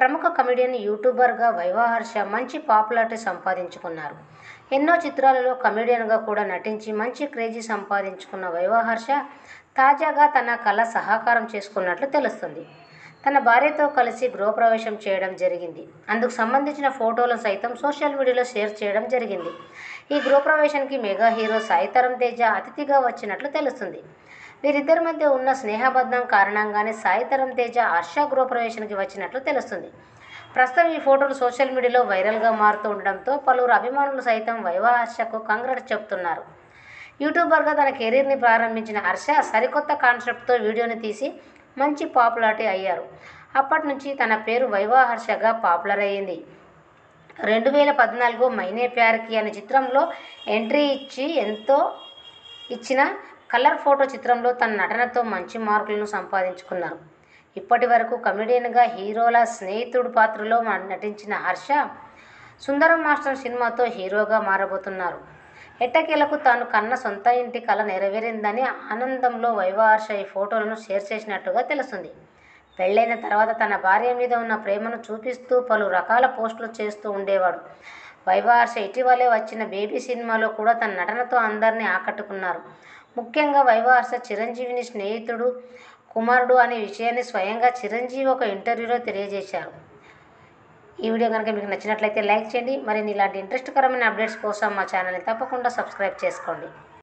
ప్రముఖ కమెడియన్ యూట్యూబర్గా వైవాహర్ష మంచి పాపులారిటీ సంపాదించుకున్నారు ఎన్నో చిత్రాలలో కమెడియన్గా కూడా నటించి మంచి క్రేజీ సంపాదించుకున్న వైవాహర్ష తాజాగా తన కళ సహకారం చేసుకున్నట్లు తెలుస్తుంది తన భార్యతో కలిసి గృహప్రవేశం చేయడం జరిగింది అందుకు సంబంధించిన ఫోటోలను సైతం సోషల్ మీడియాలో షేర్ చేయడం జరిగింది ఈ గృహప్రవేశానికి మెగా హీరో సాయితరం తేజ అతిథిగా వచ్చినట్లు తెలుస్తుంది వీరిద్దరి మధ్య ఉన్న స్నేహబంధం కారణంగానే సాయితరం తేజ హర్ష గృహప్రవేశానికి వచ్చినట్లు తెలుస్తుంది ప్రస్తుతం ఈ ఫోటోలు సోషల్ మీడియాలో వైరల్గా మారుతూ ఉండడంతో పలువురు అభిమానులు సైతం వైవాహ హర్షకు కంగ్రాట్స్ చెప్తున్నారు యూట్యూబర్గా తన కెరీర్ని ప్రారంభించిన హర్ష సరికొత్త కాన్సెప్ట్తో వీడియోని తీసి మంచి పాపులారిటీ అయ్యారు అప్పటి నుంచి తన పేరు వైవాహ హర్షగా పాపులర్ అయ్యింది రెండు వేల పద్నాలుగు మైనే ప్యార్కి అనే చిత్రంలో ఎంట్రీ ఇచ్చి ఎంతో ఇచ్చిన కలర్ ఫోటో చిత్రంలో తన నటనతో మంచి మార్కులను సంపాదించుకున్నారు ఇప్పటి వరకు కమెడియన్గా హీరోల స్నేహితుడు పాత్రలో నటించిన హర్ష సుందరం మాస్టర్ సినిమాతో హీరోగా మారబోతున్నారు ఎట్టకేలకు తాను కన్న సొంత ఇంటి కళ నెరవేరిందని ఆనందంలో వైవాహర్ష ఈ ఫోటోలను షేర్ చేసినట్టుగా తెలుస్తుంది పెళ్ళైన తర్వాత తన భార్య మీద ఉన్న ప్రేమను చూపిస్తూ పలు రకాల పోస్టులు చేస్తూ ఉండేవాడు వైవాహర్ష ఇటీవలే వచ్చిన బేబీ సినిమాలో కూడా తన నటనతో అందరినీ ఆకట్టుకున్నారు ముఖ్యంగా వైవాహర్ష చిరంజీవిని స్నేహితుడు కుమారుడు అనే విషయాన్ని స్వయంగా చిరంజీవి ఒక ఇంటర్వ్యూలో తెలియజేశారు ఈ వీడియో కనుక మీకు నచ్చినట్లయితే లైక్ చేయండి మరిన్ని ఇలాంటి ఇంట్రెస్ట్కరమైన అప్డేట్స్ కోసం మా ఛానల్ని తప్పకుండా సబ్స్క్రైబ్ చేసుకోండి